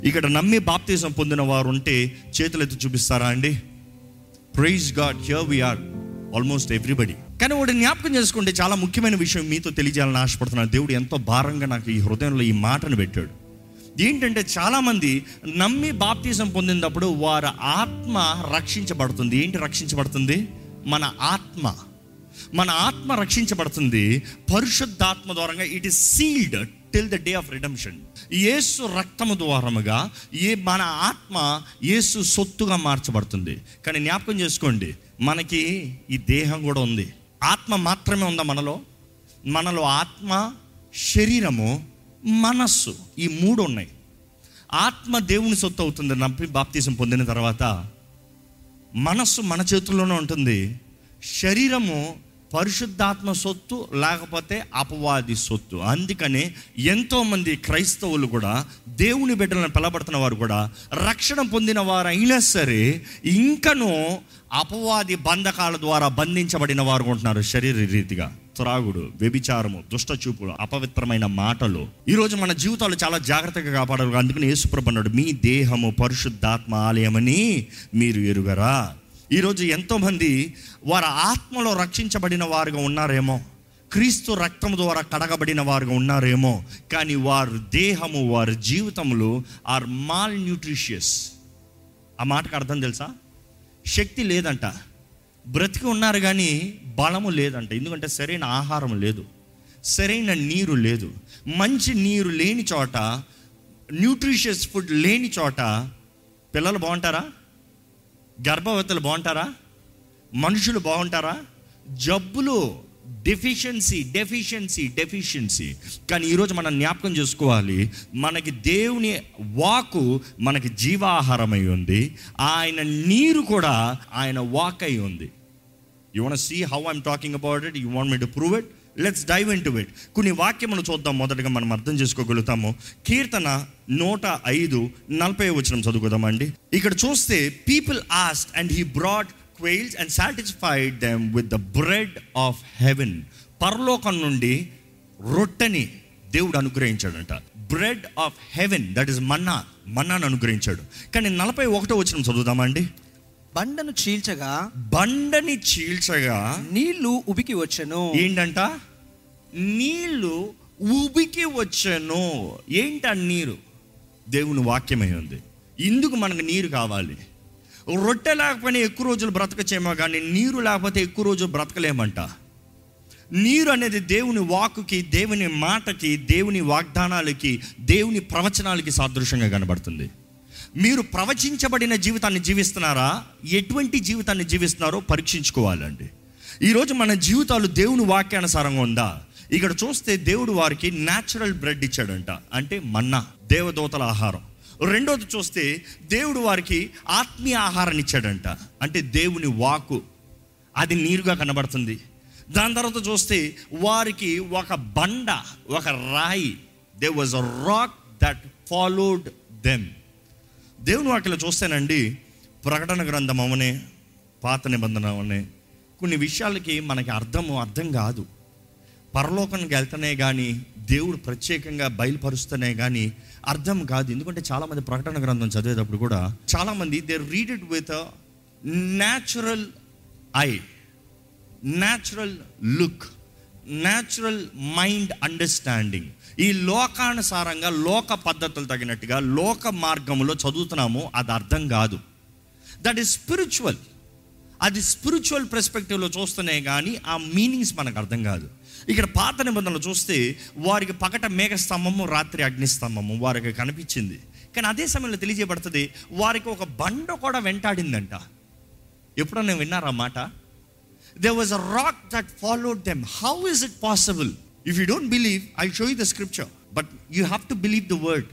ఇక్కడ నమ్మి బాప్తిజం పొందిన వారు ఉంటే చేతులెత్తి చూపిస్తారా అండి praise God here we are almost everybody కానీ ఒకటి జ్ఞాపకం చేసుకుంటే చాలా ముఖ్యమైన విషయం మీతో తెలియజేయాలని ఆశపడుతున్నాను దేవుడు ఎంతో భారంగా నాకు ఈ హృదయంలో ఈ మాటను పెట్టాడు ఏంటంటే చాలామంది నమ్మి బాప్తిజం పొందినప్పుడు వారి ఆత్మ రక్షించబడుతుంది ఏంటి రక్షించబడుతుంది మన ఆత్మ మన ఆత్మ రక్షించబడుతుంది పరిశుద్ధాత్మ ద్వారంగా it is sealed till the day of redemption యేసు రక్తము ద్వారముగా ఏ మన ఆత్మ యేసు సొత్తుగా మార్చబడుతుంది కానీ జ్ఞాపకం చేసుకోండి మనకి ఈ దేహం కూడా ఉంది ఆత్మ మాత్రమే ఉందా మనలో మనలో ఆత్మ శరీరము మనస్సు ఈ మూడు ఉన్నాయి ఆత్మ దేవుని సొత్తు అవుతుంది నప్పి బాప్తీసం పొందిన తర్వాత మనస్సు మన చేతుల్లోనే ఉంటుంది శరీరము పరిశుద్ధాత్మ సొత్తు లేకపోతే అపవాది సొత్తు అందుకనే ఎంతోమంది క్రైస్తవులు కూడా దేవుని బిడ్డలను పిలబడుతున్న వారు కూడా రక్షణ పొందిన వారు అయినా సరే ఇంకనూ అపవాది బంధకాల ద్వారా బంధించబడిన వారు ఉంటున్నారు శరీర రీతిగా త్రాగుడు వ్యభిచారము దుష్ట చూపులు అపవిత్రమైన మాటలు ఈరోజు మన జీవితాలు చాలా జాగ్రత్తగా కాపాడారు అందుకని యేసుప్రభు అన్నాడు మీ దేహము పరిశుద్ధాత్మ ఆలయమని మీరు ఎరుగరా ఈరోజు ఎంతోమంది వారి ఆత్మలో రక్షించబడిన వారుగా ఉన్నారేమో క్రీస్తు రక్తం ద్వారా కడగబడిన వారుగా ఉన్నారేమో కానీ వారి దేహము వారి జీవితములు ఆర్ మాల్ న్యూట్రిషియస్ ఆ మాటకు అర్థం తెలుసా శక్తి లేదంట బ్రతికి ఉన్నారు కానీ బలము లేదంట ఎందుకంటే సరైన ఆహారం లేదు సరైన నీరు లేదు మంచి నీరు లేని చోట న్యూట్రిషియస్ ఫుడ్ లేని చోట పిల్లలు బాగుంటారా గర్భవతులు బాగుంటారా మనుషులు బాగుంటారా జబ్బులు డెఫిషియన్సీ డెఫిషియన్సీ డెఫిషియన్సీ కానీ ఈరోజు మనం జ్ఞాపకం చేసుకోవాలి మనకి దేవుని వాకు మనకి జీవాహారమై ఉంది ఆయన నీరు కూడా ఆయన వాక్ అయి ఉంది you want see how I'm talking about it you want me to prove it let's dive into it కొన్ని వాక్యములు చూద్దాం మొదటగా మనం అర్థం చేసుకోగలుగుతాము కీర్తన నూట ఐదు నలభై వచ్చిన చదువుకుందామండి ఇక్కడ చూస్తే people asked and he brought quails and satisfied them with the bread of heaven పరలోకం నుండి రొట్టెని దేవుడు అనుగ్రహించాడంట bread of heaven that is manna మన్నాను అనుగ్రహించాడు కానీ నలభై ఒకటో వచ్చిన చదువుదామండి బండను చీల్చగా బండని చీల్చగా నీళ్లు ఉబికి వచ్చెను ఏంటంట నీళ్లు ఉబికి వచ్చాను ఏంటి ఆ నీరు దేవుని వాక్యమై ఉంది ఇందుకు మనకు నీరు కావాలి రొట్టె లేకపోయినా ఎక్కువ రోజులు బ్రతకచేమో కానీ నీరు లేకపోతే ఎక్కువ రోజులు బ్రతకలేమంట నీరు అనేది దేవుని వాకుకి దేవుని మాటకి దేవుని వాగ్దానాలకి దేవుని ప్రవచనాలకి సాదృశ్యంగా కనబడుతుంది మీరు ప్రవచించబడిన జీవితాన్ని జీవిస్తున్నారా ఎటువంటి జీవితాన్ని జీవిస్తున్నారో పరీక్షించుకోవాలండి ఈరోజు మన జీవితాలు దేవుని వాక్యానుసారంగా ఉందా ఇక్కడ చూస్తే దేవుడు వారికి న్యాచురల్ బ్రెడ్ ఇచ్చాడంట అంటే మన్నా దేవదూతల ఆహారం రెండోది చూస్తే దేవుడు వారికి ఆత్మీయ ఆహారాన్ని ఇచ్చాడంట అంటే దేవుని వాకు అది నీరుగా కనబడుతుంది దాని తర్వాత చూస్తే వారికి ఒక బండ ఒక రాయి they was a rock that followed them దేవుని వాక్యలో చూస్తేనండి ప్రకటన గ్రంథం అవనే పాత నిబంధన అవనే కొన్ని విషయాలకి మనకి అర్థము అర్థం కాదు పరలోకానికి వెళ్తేనే కానీ దేవుడు ప్రత్యేకంగా బయలుపరుస్తూనే కానీ అర్థం కాదు ఎందుకంటే చాలామంది ప్రకటన గ్రంథం చదివేటప్పుడు కూడా చాలామంది they read it with natural I natural look natural mind understanding ఈ లోకానుసారంగా లోక పద్ధతులు తగినట్టుగా లోక మార్గంలో చదువుతున్నాము అది అర్థం కాదు దట్ ఈస్ స్పిరిచువల్ అది స్పిరిచువల్ పర్స్పెక్టివ్లో చూస్తేనే కానీ ఆ మీనింగ్స్ మనకు అర్థం కాదు ఇక్కడ పాత నిబంధనలు చూస్తే వారికి పగట మేఘ స్తంభము రాత్రి అగ్ని స్తంభము వారికి కనిపించింది కానీ అదే సమయంలో తెలియజేయబడుతుంది వారికి ఒక బండ కూడా వెంటాడిందంట ఎప్పుడన్నా విన్నారా మాట there was a rock that followed them. How is it possible? If you don't believe, I'll show you the scripture. But you have to believe the word.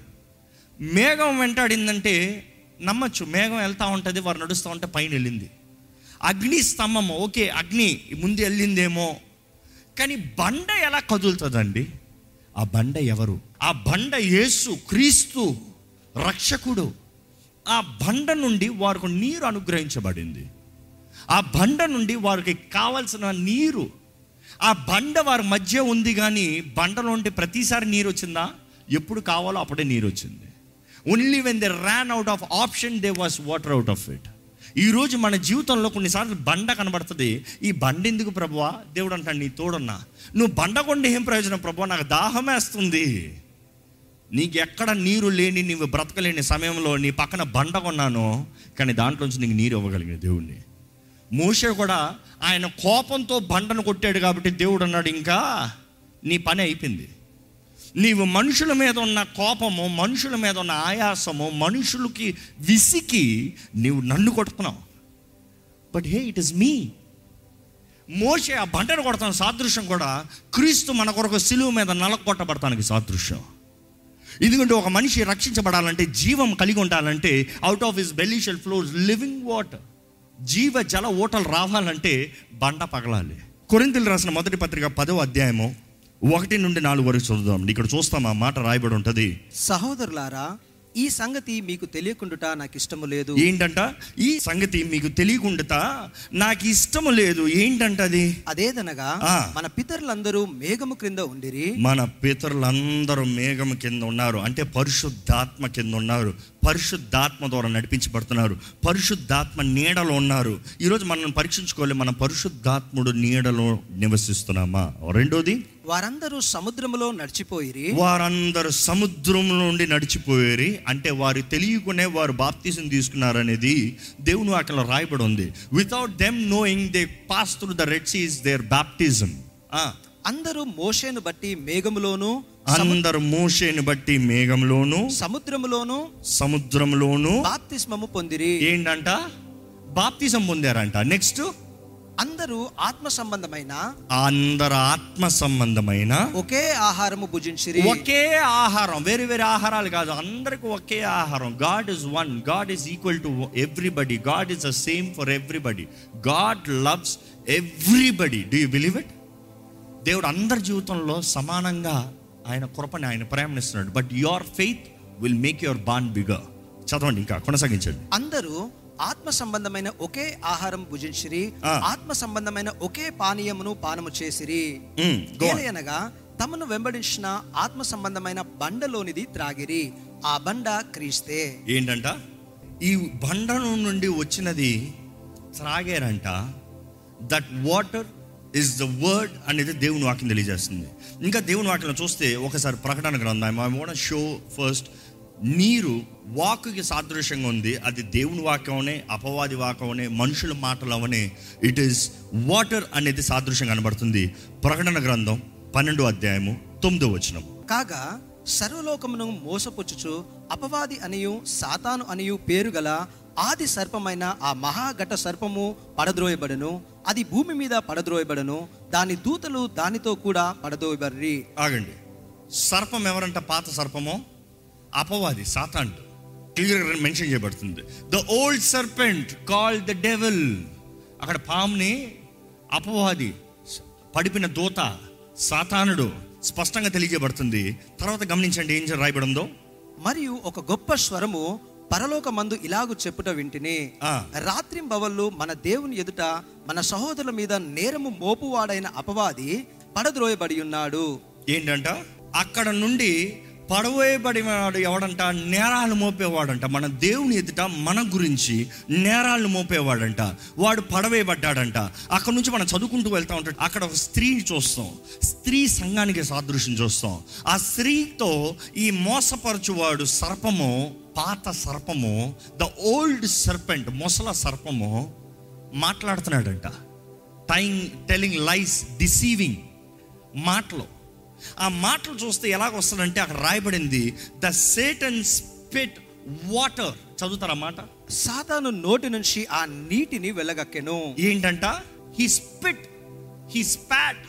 మేఘం వెంటాడిందంటే నమ్మచ్చు మేఘం వెళ్తా ఉంటుంది వారు నడుస్తూ ఉంటే పైన వెళ్ళింది అగ్ని స్తంభం ఓకే అగ్ని ముందు వెళ్ళిందేమో కానీ బండ ఎలా కదులుతుందండి ఆ బండ ఎవరు ఆ బండ యేసు క్రీస్తు రక్షకుడు ఆ బండ నుండి వారికి నీరు అనుగ్రహించబడింది ఆ బండ నుండి వారికి కావలసిన నీరు ఆ బండ వారి మధ్య ఉంది కానీ బండ నుండి ప్రతిసారి నీరు వచ్చిందా ఎప్పుడు కావాలో అప్పుడే నీరు వచ్చింది only when they ran out of option they was water out of it ఈరోజు మన జీవితంలో కొన్నిసార్లు బండ కనబడుతుంది ఈ బండ ఎందుకు ప్రభువా దేవుడు అంటాడు నీ తోడున్నా నువ్వు బండ కొండ ఏం ప్రయోజనం ప్రభువా నాకు దాహం వేస్తుంది నీకు ఎక్కడ నీరు లేని నీవు బ్రతకలేని సమయంలో నీ పక్కన బండ కొన్నాను కానీ దాంట్లోంచి నీకు నీరు ఇవ్వగలిగిన దేవుణ్ణి మోషే కూడా ఆయన కోపంతో బండను కొట్టాడు కాబట్టి దేవుడు అన్నాడు ఇంకా నీ పని అయిపోయింది నీవు మనుషుల మీద ఉన్న కోపము మనుషుల మీద ఉన్న ఆయాసము మనుషులకి విసికి నీవు నన్ను కొడుతున్నావు but hey it is me మోషే ఆ బండను కొడతాను సాదృశ్యం కూడా క్రీస్తు మన కొరకు సిలువ మీద నలకొట్టబడతానికి సాదృశ్యం ఎందుకంటే ఒక మనిషి రక్షించబడాలంటే జీవం కలిగి ఉండాలంటే out of his belly shall flows living water జీవ జల ఓటలు రావాలంటే బండ పగలాలి కొరింతలు రాసిన మొదటి పత్రిక పదో అధ్యాయము ఒకటి నుండి నాలుగు వరకు చదువుదాం ఇక్కడ చూస్తాం ఆ మాట రాయబడి ఉంటుంది సహోదరులారా ఈ సంగతి మీకు తెలియకుండుట నాకు ఇష్టము లేదు ఏంటంట ఈ సంగతి మీకు తెలియకుండా నాకు ఇష్టము లేదు ఏంటంట అది అదేదనగా ఆ. మన పితరులందరూ మేఘము క్రింద ఉండిరి మన పితరులందరూ మేఘం కింద ఉన్నారు అంటే పరిశుద్ధాత్మ కింద ఉన్నారు పరిశుద్ధాత్మ ద్వారా నడిపించబడుతున్నారు పరిశుద్ధాత్మ నీడలో ఉన్నారు ఈరోజు మనం పరీక్షించుకోవాలి మన పరిశుద్ధాత్ముడు నీడలో నివసిస్తున్నామా రెండోది వారందరూ సముద్రములో నడిచిపోయిరి వారందరూ సముద్రం నుండి నడిచిపోయారు అంటే వారు తెలియకునే వారు బాప్తీసం తీసుకున్నారనేది దేవుని వాక్యంలో రాయబడి ఉంది without them knowing they pass through the red seas their baptism అందరూ మోషేను బట్టి మేఘములోను సము- అందరు మోషేని బట్టి మేఘంలోను సముద్రములోను సముద్రంలోను బాప్తిస్మము పొందిరి ఏంటంట బాప్తిజం పొందారంట నెక్స్ట్ అందరూ ఆత్మ సంబంధమైన అందరు ఆత్మ సంబంధమైన ఒకే ఆహారము భుజించిరి ఒకే ఆహారం వేరే వేరే ఆహారాలు కాదు అందరికి ఒకే ఆహారం God is one God is equal to everybody God is the same for everybody God loves everybody do you believe it దేవుడు అందరి జీవితంలో సమానంగా ఆయన కృపని ఆయన ప్రేమనిస్తున్నాడు but your faith will make your bond bigger చదవండి ఇంకా కొనసాగించండి అందరూ ఆత్మ సంబంధమైన ఒకే ఆహారం భుజించిరి ఆ. ఆత్మ సంబంధమైన ఒకే పానీయమును పానము చేసిరి Mm, go on. ఏలయనగా తమను వెంబడించిన ఆత్మ సంబంధమైన బండలోనిది త్రాగిరి ఆ బండ క్రీస్తే ఏంటంట ఈ బండను నుండి వచ్చినది త్రాగారంట that water is the word అనేది దేవుని వాక్యం తెలియజేస్తుంది ఇంకా దేవుని వాక్యం చూస్తే ఒకసారి ప్రకటన గ్రంథం ఐ వాంట్ షో ఫస్ట్ నీరు వాకుకి సాదృశ్యంగా ఉంది అది దేవుని వాక్యమనే అపవాది వాక్యమనే మనుషుల మాటలు అవనే ఇట్ ఈస్ వాటర్ అనేది సాదృశ్యం కనబడుతుంది ప్రకటన గ్రంథం పన్నెండో అధ్యాయము తొమ్మిదో వచనం కాగా సర్వలోకమును మోసపుచ్చుచు అపవాది అనియు సాతాను అనియు పేరు గల ఆది సర్పమైన ఆ మహాఘట సర్పము పడద్రోయబడను అది భూమి మీద పడద్రోయబడను దాని దూతలు దానితో కూడా పడద్రోయబడి ఆగండి సర్పం ఎవరంట పాత సర్పము అపవాది సాతాండ్ క్లియర్గా మెన్షన్ చేయబడుతుంది the old serpent call the devil అక్కడ పాముని అపవాది పడిపిన దూత సాతానుడు స్పష్టంగా తెలియజేయబడుతుంది తర్వాత గమనించండి ఏం రాయబడి ఉందో మరియు ఒక గొప్ప స్వరము పరలోకమందు ఇలాగు చెప్పుట వింటిని ఆ. రాత్రింబవళ్ళు మన దేవుని ఎదుట మన సహోదరుల మీద నేరము మోపువాడైన అపవాది పడద్రోయబడి ఉన్నాడు ఏంటంట అక్కడ నుండి పడవేయబడినవాడు ఎవడంట నేరాలు మోపేవాడంట మన దేవుని ఎదుట మన గురించి నేరాలు మోపేవాడంట వాడు పడవేయబడ్డాడంట అక్కడ నుంచి మనం చదువుకుంటూ వెళ్తా ఉంటాం అక్కడ ఒక స్త్రీని చూస్తాం స్త్రీ సంఘానికి సాదృశ్యం చూస్తాం ఆ స్త్రీతో ఈ మోసపరచువాడు సర్పము పాత సర్పము ద ఓల్డ్ సర్పెంట్ మొసల సర్పము మాట్లాడుతున్నాడంట టైం టెలింగ్ లైస్ డిసీవింగ్ మాటలు ఆ మాటలు చూస్తే ఎలాగ వస్తుందంటే అక్కడ రాయబడింది ద సేటన్ స్పిట్ వాటర్ చదువుతారా మాట సాతాను నోటి నుంచి ఆ నీటిని వెళ్ళగక్కెను ఏంటంట హీ స్పిట్ హీ స్పాట్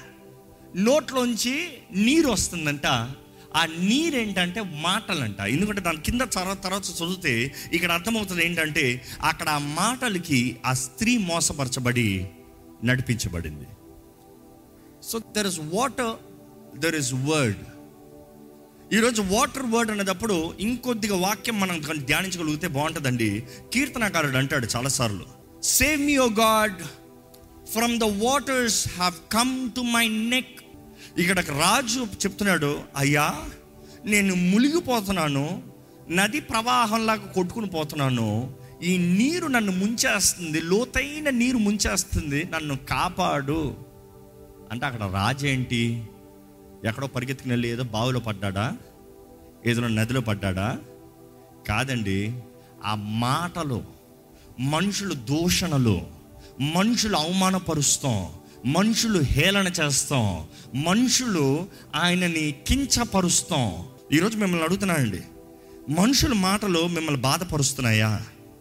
నోట్లోంచి నీరు వస్తుందంట ఆ నీరు ఏంటంటే మాటలంట ఎందుకంటే దాని కింద తర్వాత తర్వాత చదివితే ఇక్కడ అర్థమవుతుంది ఏంటంటే అక్కడ ఆ మాటలకి ఆ స్త్రీ మోసపరచబడి నడిపించబడింది so there is water there is word ఈరోజు వాటర్ వర్డ్ అనేటప్పుడు ఇంకొద్దిగా వాక్యం మనం కనుక ధ్యానించగలిగితే బాగుంటుందండి కీర్తనకారుడు అంటాడు చాలాసార్లు save me O God from the waters have come to my neck ఇక్కడ రాజు చెప్తున్నాడు అయ్యా నేను మునిగిపోతున్నాను నది ప్రవాహంలాగా కొట్టుకుని పోతున్నాను ఈ నీరు నన్ను ముంచేస్తుంది లోతైన నీరు ముంచేస్తుంది నన్ను కాపాడు అంటే అక్కడ రాజేంటి ఎక్కడో పరిగెత్తుకుని వెళ్ళి ఏదో బావిలో పడ్డాడా ఏదైనా నదిలో పడ్డాడా కాదండి ఆ మాటలు మనుషులు దూషణలు మనుషులు అవమానపరుస్తాం మనుషులు హేళన చేస్తాం మనుషులు ఆయనని కించపరుస్తాం ఈరోజు మిమ్మల్ని అడుగుతున్నానండి మనుషుల మాటలు మిమ్మల్ని బాధపరుస్తున్నాయా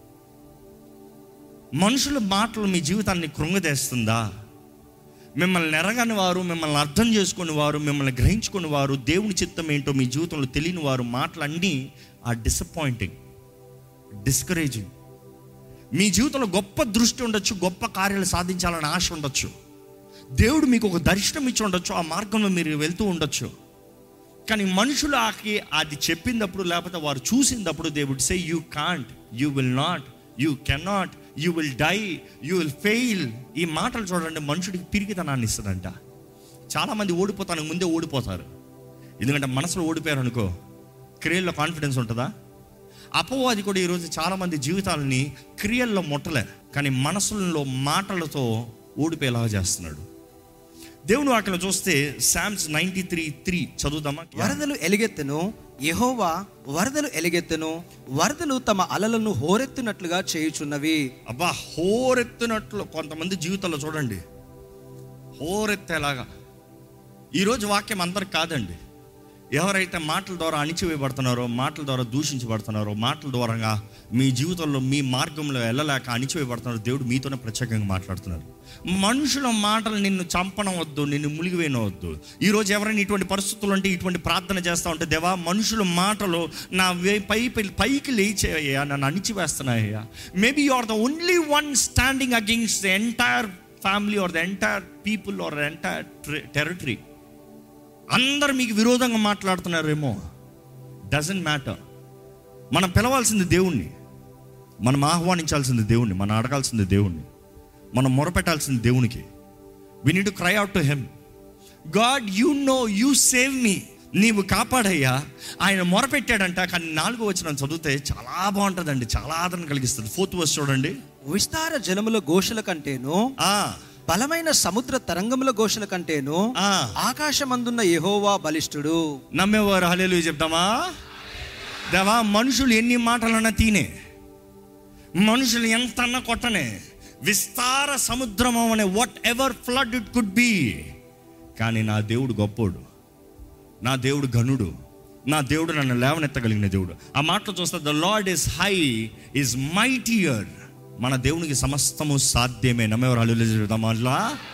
మనుషుల మాటలు మీ జీవితాన్ని కృంగదేస్తుందా మిమ్మల్ని ఎరగని వారు మిమ్మల్ని అర్థం చేసుకుని వారు మిమ్మల్ని గ్రహించుకుని వారు దేవుని చిత్తం ఏంటో మీ జీవితంలో తెలియని వారు మాటలన్నీ ఆ డిసప్పాయింటింగ్ డిస్కరేజింగ్ మీ జీవితంలో గొప్ప దృష్టి ఉండొచ్చు గొప్ప కార్యాలు సాధించాలని ఆశ ఉండొచ్చు దేవుడు మీకు ఒక దర్శనం ఇచ్చి ఉండొచ్చు ఆ మార్గంలో మీరు వెళ్తూ ఉండొచ్చు కానీ మనుషులు ఆకి అది చెప్పినప్పుడు లేకపోతే వారు చూసినప్పుడు దేవుడు say you can't you will not you cannot you will die you will fail ఈ మాటలు చూడండి మనుషుడికి పిరిగితనాన్ని ఇస్తుందంట చాలామంది ఓడిపోతానికి ముందే ఓడిపోతారు ఎందుకంటే మనసులో ఓడిపోయారు అనుకో క్రియల్లో కాన్ఫిడెన్స్ ఉంటుందా అపవాది కూడా ఈరోజు చాలామంది జీవితాలని క్రియల్లో ముట్టలే కానీ మనసులలో మాటలతో ఓడిపోయేలాగా చేస్తున్నాడు దేవుని వాక్యం చూస్తే శామ్స్ నైన్టీ త్రీ త్రీ చదువుదామా వరదలు ఎలుగెత్తెను యెహోవా వరదలు ఎలుగెత్తెను వరదలు తమ అలలను హోరెత్తునట్లుగా చేయుచున్నవి అబ్బా హోరెత్తినట్లు కొంతమంది జీవితంలో చూడండి హోరెత్తేలాగా ఈరోజు వాక్యం అందరికి కాదండి ఎవరైతే మాటల ద్వారా అణిచివేయబడుతున్నారో మాటల ద్వారా దూషించబడుతున్నారో మాటల ద్వారా మీ జీవితంలో మీ మార్గంలో వెళ్ళలేక అణిచివేయబడుతున్నారో దేవుడు మీతోనే ప్రత్యేకంగా మాట్లాడుతున్నారు మనుషుల మాటలు నిన్ను చంపడం వద్దు నిన్ను మునిగివేయనవద్దు ఈరోజు ఎవరైనా ఇటువంటి పరిస్థితులు అంటే ఇటువంటి ప్రార్థన చేస్తూ ఉంటే దేవా మనుషుల మాటలు నా వే- పై పై- పైకి లేచేయ్యా నన్ను అణిచివేస్తున్నాయ్యా maybe you are the only one standing against the entire family or the entire people or entire territory అందరు మీకు విరోధంగా మాట్లాడుతున్నారేమో డజంట్ మ్యాటర్ మనం పిలవాల్సింది దేవుణ్ణి మనం ఆహ్వానించాల్సింది దేవుణ్ణి మనం అడగాల్సింది దేవుణ్ణి మనం మొరపెట్టాల్సింది దేవునికి we need to cry out to him God you know you save me నీవు కాపాడయ్యా ఆయన మొరపెట్టాడంట కానీ నాలుగో వచ్చిన చదివితే చాలా బాగుంటుందండి చాలా ఆదరణ కలిగిస్తుంది ఫోర్త్ వర్స్ చూడండి విస్తార జనముల ఘోషల కంటేను ఆ బలమైన సముద్ర తరంగముల ఘోషల కంటేను ఆ ఆకాశమందున్న యెహోవా బలిష్ఠుడు నమ్మేవారు హలేలు చెప్తామా దేవా మనుషులు ఎన్ని మాటలన్నా తీనే మనుషులు ఎంత అన్నా కొట్టనే విస్తార సముద్రము అనే whatever flood it could be కానీ నా దేవుడు గొప్పోడు నా దేవుడు ఘనుడు నా దేవుడు నన్ను లేవనెత్తగలిగిన దేవుడు ఆ మాటలు చూస్తే the lord is high is mightier మన దేవునికి సమస్తము సాధ్యమే నమ్మేవారు హలేలు చెప్తామా అట్లా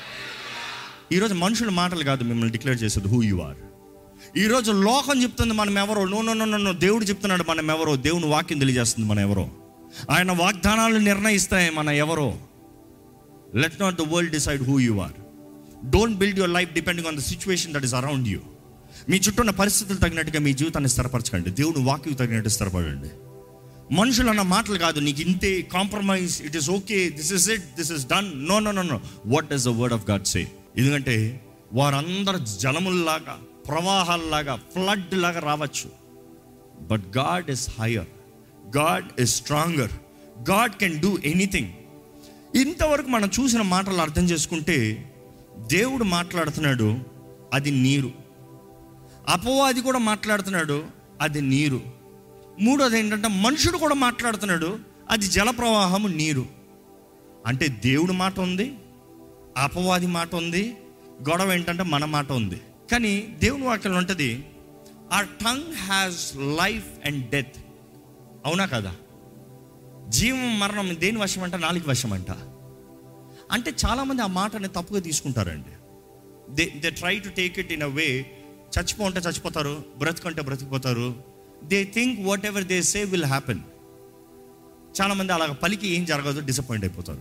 ఈరోజు మనుషుల మాటలు కాదు మిమ్మల్ని డిక్లేర్ చేసేది హూ యు ఆర్ ఈరోజు లోకం చెప్తుంది మనం ఎవరో నో నో నో నో దేవుడు చెప్తున్నాడు మనం ఎవరో దేవుని వాక్యం తెలియజేస్తుంది మనం ఎవరో ఆయన వాగ్దానాలు నిర్ణయిస్తాయి మన ఎవరో let not the world decide who you are don't build your life depending on the situation that is around you మీ చుట్టూ ఉన్న పరిస్థితులు తగినట్టుగా మీ జీవితాన్ని స్థిరపరచకండి దేవుడు వాక్యం తగినట్టు స్థిరపడండి మనుషులు అన్న మాటలు కాదు నీకు ఇంతే compromise it is okay this is it this is done no no no no what does the word of God say ఎందుకంటే వారందరు జలముల్లాగా ప్రవాహాల్లాగా ఫ్లడ్ లాగా రావచ్చు but God is higher God is stronger God can do anything ఇంతవరకు మనం చూసిన మాటలు అర్థం చేసుకుంటే దేవుడు మాట్లాడుతున్నాడు అది నీరు అపవాది కూడా మాట్లాడుతున్నాడు అది నీరు మూడోది ఏంటంటే మనుషుడు కూడా మాట్లాడుతున్నాడు అది జల ప్రవాహము నీరు అంటే దేవుడి మాట ఉంది అపవాది మాట ఉంది గొడవ ఏంటంటే మన మాట ఉంది కానీ దేవుని వాక్యం ఉంటుంది ఆ tongue has life and death అవునా కదా జీవం మరణం దేని వశం అంట నాలుగు వశం అంట అంటే చాలామంది ఆ మాటని తప్పుగా తీసుకుంటారండి they they try to take it in a way చచ్చిపోంటే చచ్చిపోతారు బ్రతుకుంటే బ్రతికిపోతారు they think whatever they say will happen చాలామంది అలాగ పలికి ఏం జరగదు డిసప్పాయింట్ అయిపోతారు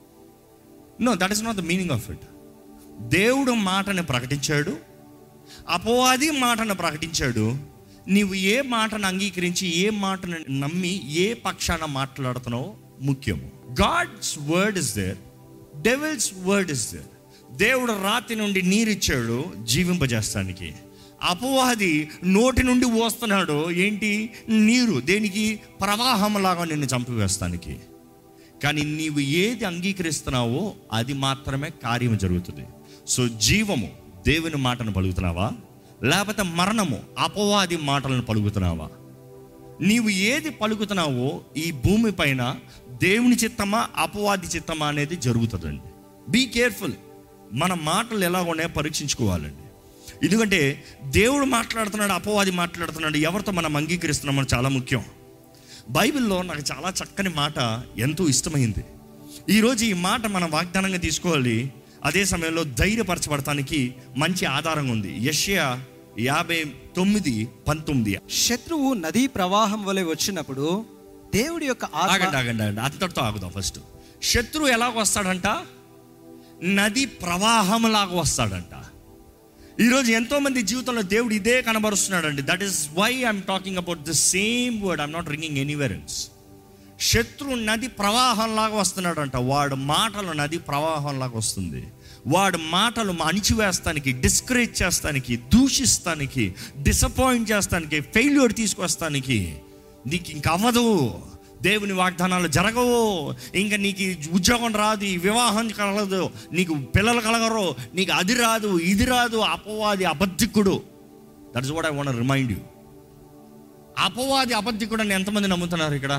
no that is not the meaning of it దేవుడు మాటను ప్రకటించాడు అపవాది మాటను ప్రకటించాడు నీవు ఏ మాటను అంగీకరించి ఏ మాటను నమ్మి ఏ పక్షాన మాట్లాడుతున్నావో ముఖ్యము God's word is there devil's word is there దేవుడు రాతి నుండి నీరిచ్చాడు జీవింపజేస్తానికి అపవాది నోటి నుండి పోస్తున్నాడు ఏంటి నీరు దేనికి ప్రవాహంలాగా నిన్ను చంపివేస్తానికి కానీ నీవు ఏది అంగీకరిస్తున్నావో అది మాత్రమే కార్యం జరుగుతుంది సో జీవము దేవుని మాటను పలుకుతున్నావా లేకపోతే మరణము అపవాది మాటలను పలుకుతున్నావా నీవు ఏది పలుకుతున్నావో ఈ భూమి పైన దేవుని చిత్తమా అపవాది చిత్తమా అనేది జరుగుతుందండి బీ కేర్ఫుల్ మన మాటలు ఎలా ఉన్నాయో పరీక్షించుకోవాలండి ఎందుకంటే దేవుడు మాట్లాడుతున్నాడు అపవాది మాట్లాడుతున్నాడు ఎవరితో మనం అంగీకరిస్తున్నామో చాలా ముఖ్యం బైబిల్లో నాకు చాలా చక్కని మాట ఎంతో ఇష్టమైంది ఈరోజు ఈ మాట మనం వాగ్దానంగా తీసుకోవాలి అదే సమయంలో ధైర్యపరచబడటానికి మంచి ఆధారం ఉంది యష్యా యాభై తొమ్మిది పంతొమ్మిది శత్రువు నదీ ప్రవాహం వలె వచ్చినప్పుడు దేవుడి యొక్క ఆత్మ ఆగండి ఆగండి ఆగండి అంతటితో ఆగుదాం ఫస్ట్ శత్రువు ఎలాగ వస్తాడంట నది ప్రవాహంలాగా వస్తాడంట ఈరోజు ఎంతో మంది జీవితంలో దేవుడు ఇదే కనబరుస్తున్నాడండి that is why I'm talking about the same word I'm not ringing anywhere else శత్రు నది ప్రవాహంలాగా వస్తున్నాడంట వాడు మాటలు నది ప్రవాహంలాగా వస్తుంది వాడు మాటలు అణిచివేస్తానికి డిస్కరేజ్ చేస్తానికి దూషిస్తానికి డిసప్పాయింట్ చేస్తానికి ఫెయిల్యూర్ తీసుకొస్తానికి నీకు ఇంక అవ్వదు దేవుని వాగ్దానాలు జరగవు ఇంకా నీకు ఈ ఉద్యోగం రాదు ఈ వివాహం కలగదు నీకు పిల్లలు కలగరు నీకు అది రాదు ఇది రాదు అపవాది అబద్ధికుడు that's what I want remind you అపవాది అబద్ధికుడు అని ఎంతమంది నమ్ముతున్నారు ఇక్కడ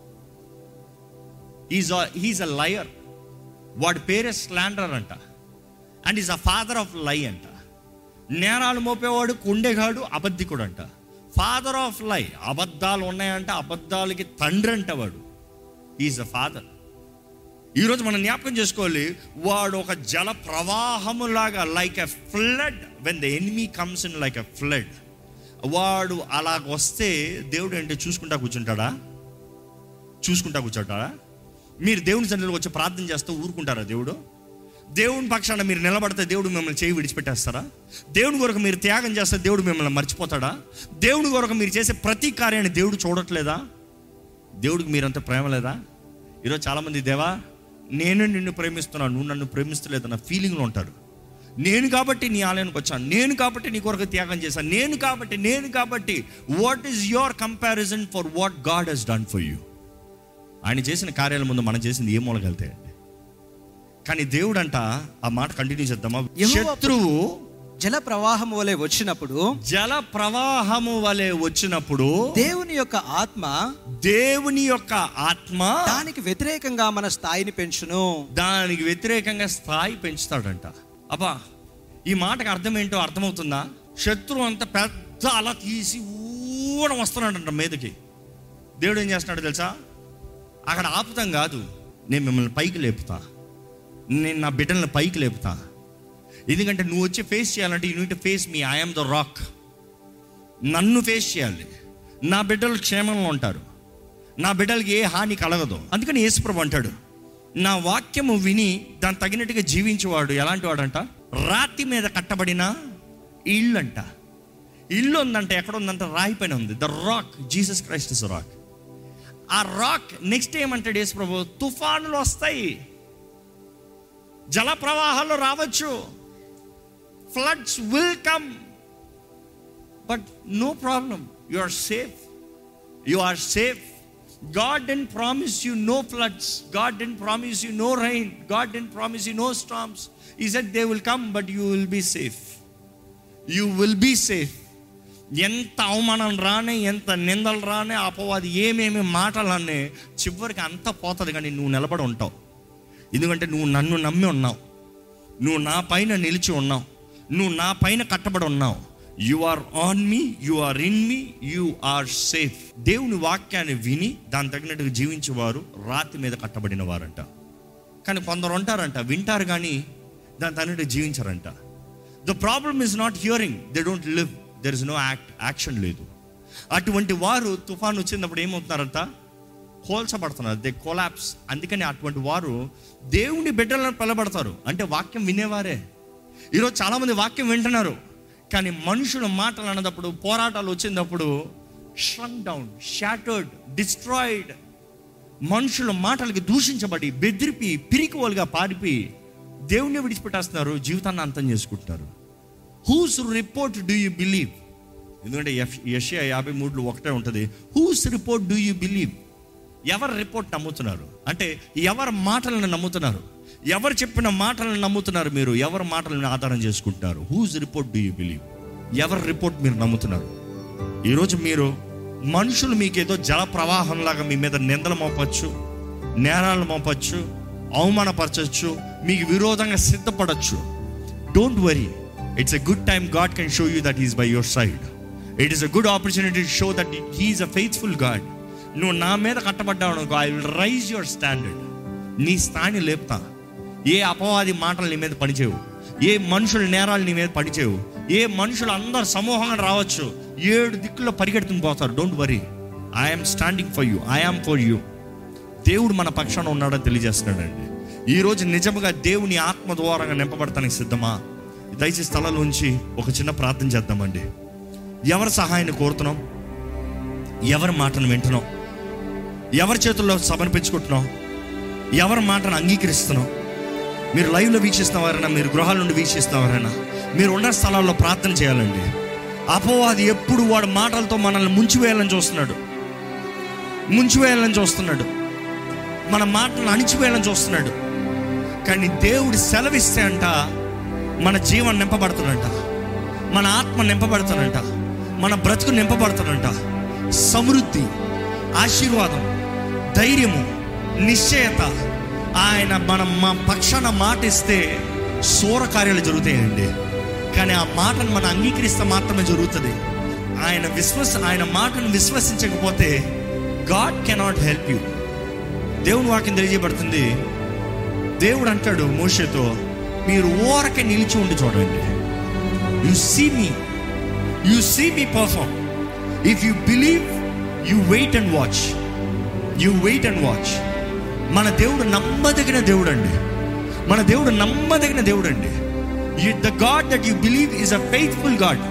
ఈజ్ హీస్ అ లయర్ వాడి పేరే స్లాండర్ అంట and is a father of lie అంట నేరాలు మోపేవాడు కొండెగాడు అబద్ధికుడు అంట ఫాదర్ ఆఫ్ లై అబద్ధాలు ఉన్నాయంట అబద్ధాలకి తండ్రి అంట వాడు ఈజ్ అ ఫాదర్ ఈరోజు మనం జ్ఞాపకం చేసుకోవాలి వాడు ఒక జల ప్రవాహములాగా like a flood when the enemy comes in like a flood వాడు అలాగ వస్తే దేవుడు అంటే చూసుకుంటా కూర్చుంటాడా చూసుకుంటా కూర్చుంటాడా మీరు దేవుని సన్నిధిలో వచ్చి ప్రార్థన చేస్తూ ఊరుకుంటారా దేవుడు దేవుని పక్షాన మీరు నిలబడితే దేవుడు మిమ్మల్ని చేయి విడిచిపెట్టేస్తారా దేవుని కొరకు మీరు త్యాగం చేస్తే దేవుడు మిమ్మల్ని మర్చిపోతాడా దేవుని కొరకు మీరు చేసే ప్రతి కార్యాన్ని దేవుడు చూడట్లేదా దేవుడికి మీరంత ప్రేమ లేదా ఈరోజు చాలామంది దేవా నేను నిన్ను ప్రేమిస్తున్నాను నువ్వు నన్ను ప్రేమిస్తలేదన్న ఫీలింగ్లో ఉంటారు నేను కాబట్టి నీ ఆలయానికి వచ్చాను నేను కాబట్టి నీ కొరకు త్యాగం చేశాను నేను కాబట్టి నేను కాబట్టి what is your comparison for what God he's done for you ఆయన చేసిన కార్యాల ముందు మనం చేసింది ఏ మూలకెళ్తాయండి కానీ దేవుడు అంట ఆ మాట కంటిన్యూ చేద్దామా యెహోవా- శత్రువు జల ప్రవాహం వలె వచ్చినప్పుడు జల ప్రవాహము వలె వచ్చినప్పుడు దేవుని యొక్క ఆత్మ దేవుని యొక్క ఆత్మ దానికి వ్యతిరేకంగా మన స్థాయిని పెంచును దానికి వ్యతిరేకంగా స్థాయి పెంచుతాడంట అబ్బా ఈ మాటకు అర్థం ఏంటో అర్థమవుతుందా శత్రువు అంత పెద్ద అలా తీసి ఊడ వస్తున్నాడంట మీదకి దేవుడు ఏం చేస్తున్నాడు తెలుసా అక్కడ ఆపుతాం కాదు నేను మిమ్మల్ని పైకి లేపుతా నేను నా బిడ్డల్ని పైకి లేపుతా ఎందుకంటే నువ్వు వచ్చి ఫేస్ చేయాలంటే you need face me I'm the rock నన్ను ఫేస్ చేయాలి నా బిడ్డలు క్షేమంలో ఉంటారు నా బిడ్డలకి ఏ హాని కలగదు అందుకని యేసుప్రభు అంటాడు నా వాక్యము విని దాని తగినట్టుగా జీవించేవాడు ఎలాంటి వాడంట రాతి మీద కట్టబడిన ఇల్లు అంట ఇల్లు ఉందంట ఎక్కడ ఉందంట రాయి పైన ఉంది the rock Jesus Christ is rock ఆ రాక్ నెక్స్ట్ ఏమంటాడు యేసు ప్రభు తుఫానులు వస్తాయి జల ప్రవాహాలు రావచ్చు floods will come but no problem you are safe you are safe God didn't promise you no floods God didn't promise you no rain God didn't promise you no storms he said they will come but you will be safe you will be safe ఎంత అవమానం రానే ఎంత నిందలు రానే అపవాది ఏమేమి మాటలు అనే చివరికి అంత పోతుంది కానీ నువ్వు నిలబడి ఉంటావు ఎందుకంటే నువ్వు నన్ను నమ్మి ఉన్నావు నువ్వు నా పైన నిలిచి ఉన్నావు నువ్వు నా పైన కట్టబడి ఉన్నావు you are on me you are in me you are safe దేవుని వాక్యాన్ని విని దాని తగినట్టుగా జీవించేవారు రాతి మీద కట్టబడిన వారంట కానీ కొందరు ఉంటారంట వింటారు కానీ దాని తగినట్టు జీవించారంట the problem is not hearing they don't live there is no act action లేదు అటువంటి వారు తుఫాన్ వచ్చినప్పుడు ఏమవుతున్నారంట కోల్చబడుతున్నారు దే కొలాప్స్ అందుకని అటువంటి వారు దేవుని బిడ్డలను పిలబడతారు అంటే వాక్యం వినేవారే ఈరోజు చాలామంది వాక్యం వింటున్నారు కానీ మనుషుల మాటలు అన్నదప్పుడు పోరాటాలు వచ్చినప్పుడు షంక్ డౌన్ షాటర్డ్ డిస్ట్రాయిడ్ మనుషుల మాటలకి దూషించబడి బెదిరిపి పిరికివలుగా పారిపోయి దేవుణ్ణి విడిచిపెట్టేస్తున్నారు జీవితాన్ని అంతం చేసుకుంటున్నారు whose report do you believe ఎందుకంటే యషియా యాభై మూడులో ఒకటే ఉంటుంది whose report do you believe ఎవరి రిపోర్ట్ నమ్ముతున్నారు అంటే ఎవరి మాటలను నమ్ముతున్నారు ఎవరు చెప్పిన మాటలను నమ్ముతున్నారు మీరు ఎవరి మాటలను ఆధారం చేసుకుంటున్నారు whose report do you believe ఎవరి రిపోర్ట్ మీరు నమ్ముతున్నారు ఈరోజు మీరు మనుషులు మీకు ఏదో జల ప్రవాహంలాగా మీ మీద నిందలు మోపచ్చు నేరాలు మోపచ్చు అవమానపరచచ్చు మీకు విరోధంగా సిద్ధపడచ్చు don't worry it's a good time God can show you that is by your side it is a good opportunity show that he is a faithful God నువ్వు నా మీద కట్టబడ్డావు అనుకో I will raise your standard నీ స్థాయిని లేపుతా ఏ అపవాది మాటలు నీ మీద పనిచేయవు ఏ మనుషుల నేరాలు నీ మీద పనిచేయవు ఏ మనుషులు అందరు సమూహంగా రావచ్చు ఏడు దిక్కుల్లో పరిగెడుతుని పోతారు don't worry I'm standing for you I'm for you దేవుడు మన పక్షాన ఉన్నాడని తెలియజేస్తున్నాడండి ఈరోజు నిజముగా దేవుని ఆత్మ ద్వారంగా నింపబడతానికి సిద్ధమా దయచేసి స్థలంలో ఉంచి ఒక చిన్న ప్రార్థన చేద్దామండి ఎవరి సహాయాన్ని కోరుతున్నాం ఎవరి మాటను వింటున్నాం ఎవరి చేతుల్లో సమర్పించుకుంటున్నాం ఎవరి మాటను అంగీకరిస్తున్నాం మీరు లైవ్లో వీక్షిస్తున్నవారైనా మీరు గృహాల నుండి వీక్షిస్తున్నవారైనా మీరు ఉన్న స్థలాల్లో ప్రార్థన చేయాలండి అపవాది ఎప్పుడు వాడు మాటలతో మనల్ని ముంచివేయాలని చూస్తున్నాడు ముంచివేయాలని చూస్తున్నాడు మన మాటలను అణిచివేయాలని చూస్తున్నాడు కానీ దేవుడు సెలవిస్తే అంట మన జీవం నింపబడుతుందంట మన ఆత్మ నింపబడుతుందంట మన బ్రతుకు నింపబడుతుందంట సమృద్ధి ఆశీర్వాదం ధైర్యము నిశ్చయత ఆయన మనం మా పక్షాన మాట ఇస్తే సూర కార్యాలు జరుగుతాయండి కానీ ఆ మాటను మనం అంగీకరిస్తే మాత్రమే జరుగుతుంది ఆయన విశ్వస ఆయన మాటను విశ్వసించకపోతే గాడ్ కెనాట్ హెల్ప్ యూ దేవుని వాక్యం తెలియజేయబడుతుంది దేవుడు అంటాడు మోషతో మీరు ఓరకే నిలిచి ఉండి చూడండి you see me you see me perform if you believe you wait and watch you wait and watch మన దేవుడు నమ్మదగిన దేవుడు అండి మన దేవుడు నమ్మదగిన దేవుడు అండి the God that you believe is a faithful God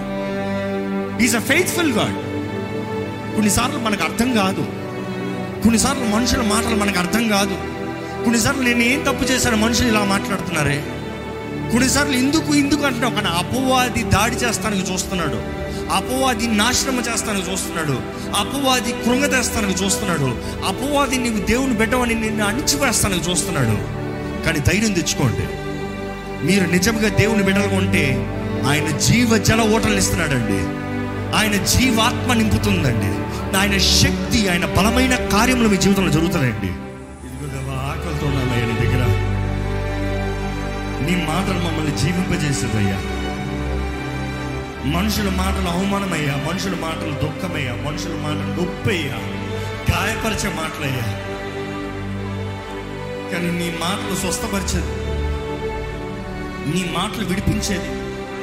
is a faithful God కొన్నిసార్లు మనకు అర్థం కాదు కొన్నిసార్లు మనుషుల మాటలు మనకు అర్థం కాదు కొన్నిసార్లు నేను ఏం తప్పు చేశాను మనుషులు ఇలా మాట్లాడుతున్నారే కొన్నిసార్లు ఎందుకు ఎందుకు అంటున్నావు కానీ అపవాది దాడి చేస్తానికి చూస్తున్నాడు అపవాది నాశనం చేస్తానికి చూస్తున్నాడు అపవాది కృంగతేస్తానికి చూస్తున్నాడు అపవాది నీవు దేవుని బిడ్డవని నిన్ను అణిచివేస్తానికి చూస్తున్నాడు కానీ ధైర్యం తెచ్చుకోండి మీరు నిజంగా దేవుని బిడ్డలుగా ఉంటే ఆయన జీవ జల ఓటలు ఇస్తున్నాడండి ఆయన జీవాత్మ నింపుతుందండి ఆయన శక్తి ఆయన బలమైన కార్యములు మీ జీవితంలో జరుగుతాయండి ఇదిగో దేవా, ఆకలితో ఉన్నామయ్యా నీ దగ్గర నీ మాటలు మమ్మల్ని జీవింపజేసేదయ్యా మనుషుల మాటలు అవమానమయ్యా మనుషుల మాటలు దుఃఖమయ్యా మనుషుల మాటలు నొప్పయ్యా గాయపరిచే మాటలయ్యా కానీ నీ మాటలు స్వస్థపరిచేది నీ మాటలు విడిపించేది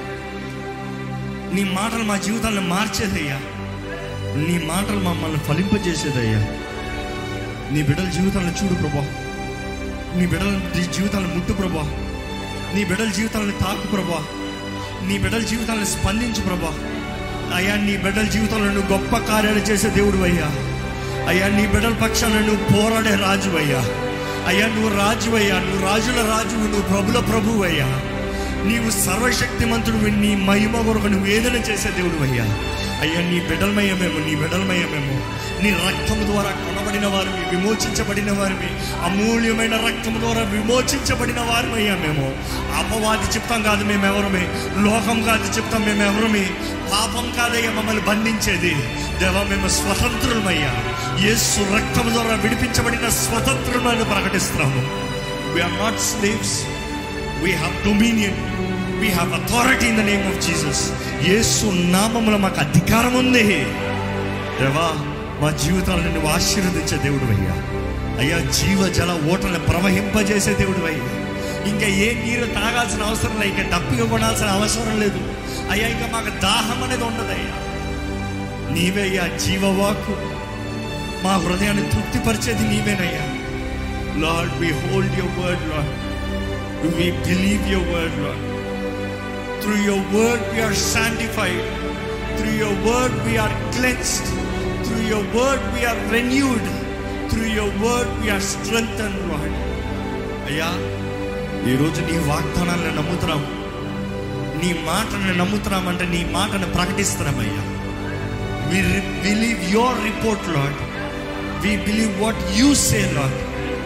నీ మాటలు మా జీవితాలను మార్చేదయ్యా నీ మాటలు మమ్మల్ని ఫలింపజేసేదయ్యా నీ బిడ్డల జీవితాలను చూడు ప్రభా నీ బిడ్డల జీవితాలను ముట్టు ప్రభా నీ బిడ్డల జీవితాలను తాకు ప్రభా నీ బిడ్డల జీవితాలను స్పందించు ప్రభా అయ్యా నీ బిడ్డల జీవితంలో నువ్వు గొప్ప కార్యాలు చేసే దేవుడు అయ్యా అయ్యా నీ బిడ్డల పక్షాన నువ్వు పోరాడే రాజు అయ్యా అయ్యా నువ్వు రాజు అయ్యా నువ్వు రాజుల రాజు నువ్వు ప్రభుల ప్రభువు అయ్యా నీవు సర్వశక్తిమంతుడు నీ మహిమ కొరకు నువ్వు ఏదైనా చేసే దేవుడు అయ్యా అయ్యా నీ బిడ్డలమయ్యమేమో నీ బిడ్డలమయ్యమేమో నీ రక్తము ద్వారా కొనబడిన వారిని విమోచించబడిన వారిని అమూల్యమైన రక్తము ద్వారా విమోచించబడిన వారిమయ్యా మేము అపవాది చెప్తాం కాదు మేము ఎవరమే లోకం కాదు చెప్తాం మేము ఎవరమే పాపం కాదయ్యా మమ్మల్ని బంధించేది దేవా మేము స్వతంత్రులమయ్యా యేసు రక్తము ద్వారా విడిపించబడిన స్వతంత్రులను ప్రకటిస్తున్నాము we are not slaves we have dominion we have authority in the name of Jesus యేసు నామములో మాకు అధికారం ఉంది దేవా మా జీవితాలను నువ్వు ఆశీర్వదించే దేవుడు అయ్యా అయ్యా జీవ జల ఓటలను ప్రవహింపజేసే దేవుడు అయ్యా ఇంకా ఏ నీరు తాగాల్సిన అవసరం లేదు ఇంకా దప్పిక కొనాల్సిన అవసరం లేదు అయ్యా ఇంకా మాకు దాహం అనేది ఉండదయ్యా నీవే అయ్యా జీవవాకు మా హృదయాన్ని తృప్తిపరిచేది నీవేనయ్యా Lord we hold your word Lord We believe your word, Lord. Through your word, we are sanctified. Through your word, we are cleansed. Through your word, we are renewed. Through your word, we are strengthened, Lord. అయ్యా ఈరోజు నీ వాగ్దానాలను నమ్ముతున్నాం నీ మాటను నమ్ముతున్నామంటే నీ మాటను ప్రకటిస్తున్నామయ్యా we believe your report Lord we believe what you say Lord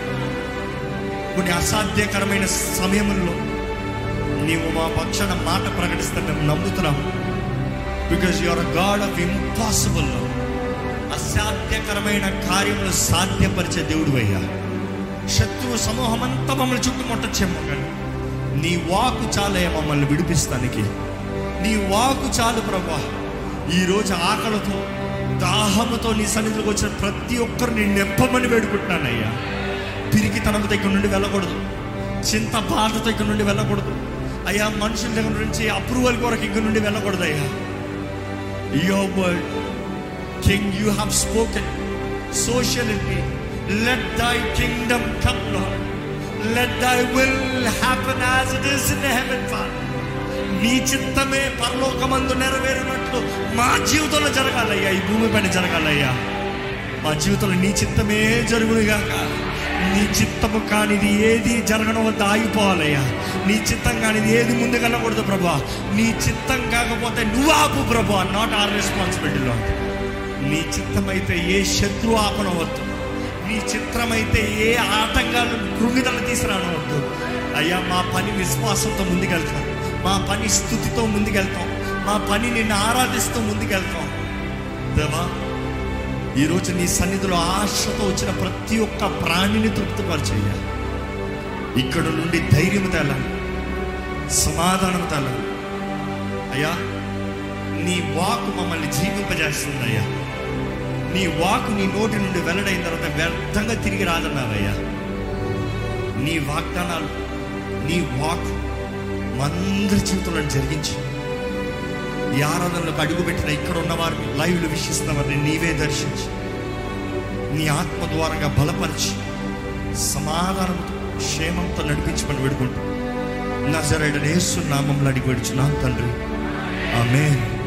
కొన్ని అసాధ్యకరమైన సమయంలో నీవు మా పక్షాన మాట ప్రకటిస్తే మేము నమ్ముతున్నాము because your God of impossible అసాధ్యకరమైన కార్యములు సాధ్యపరిచే దేవుడు అయ్యా శత్రువు సమూహం అంతా మమ్మల్ని చుట్టుముట్టచ్చేమో కానీ నీ వాకు చాలే మమ్మల్ని విడిపిస్తానికి నీ వాకు చాలు ప్రభా ఈరోజు ఆకలితో దాహముతో నీ సన్నిధిలోకి వచ్చిన ప్రతి ఒక్కరిని నెప్పమని వేడుకుంటున్నానయ్యా పిరికితనంతో ఇక్కడ నుండి వెళ్ళకూడదు చింత బాధతో ఇక్కడ నుండి వెళ్ళకూడదు అయ్యా మనుషుల దగ్గర నుంచి అప్రూవల్ కొరకు ఇక్కడ నుండి వెళ్ళకూడదు అయ్యా your word king you have spoken so shall in me let thy kingdom come Lord let thy will happen as it is in heaven father నీ చిత్తమే పరలోకమందు నెరవేరినట్లు మా జీవితంలో జరగాలయ్యా ఈ భూమి పైన జరగాలయ్యా మా జీవితంలో నీ చిత్తమే జరుగునుగాక నీ చిత్తము కానిది ఏది జరగడం వద్ద ఆగిపోవాలయ్యా నీ చిత్తం కానిది ఏది ముందుకెళ్ళకూడదు ప్రభా నీ చిత్తం కాకపోతే నువ్వు ఆపు ప్రభా నాట్ ఆర్ రెస్పాన్సిబిలిటీలో నీ చిత్తమైతే ఏ శత్రు ఆపనవద్దు నీ చిత్రమైతే ఏ ఆటంకాలు కృంగిదల తీసుకురానవద్దు అయ్యా మా పని విశ్వాసంతో ముందుకెళ్తాం మా పని స్థుతితో ముందుకెళ్తాం మా పని నిన్ను ఆరాధిస్తూ ముందుకెళ్తాం దేవా ఈరోజు నీ సన్నిధిలో ఆశతో వచ్చిన ప్రతి ఒక్క ప్రాణిని తృప్తిపరిచయ్యా ఇక్కడ నుండి ధైర్యం తేలాలి సమాధానం తేలాలి అయ్యా నీ వాకు మమ్మల్ని జీవింపజేస్తుంది అయ్యా నీ వాకు నీ నోటి నుండి వెల్లడైన తర్వాత వ్యర్థంగా తిరిగి రాదన్నావయ్యా నీ వాగ్దానాలు నీ వాక్ మందరి జీవితంలో జరిగించి ఈ ఆరాధనలకు అడుగుపెట్టిన ఇక్కడ ఉన్నవారిని లైవ్లు వీక్షిస్తున్న వారిని నీవే దర్శించి నీ ఆత్మ ద్వారంగా బలపరిచి సమాధానంతో క్షేమంతో నడిపించమని వేడుకుంటూ నజరేడనేసు నామంలో అడిగి పెడుచున్నాను తండ్రి ఆమె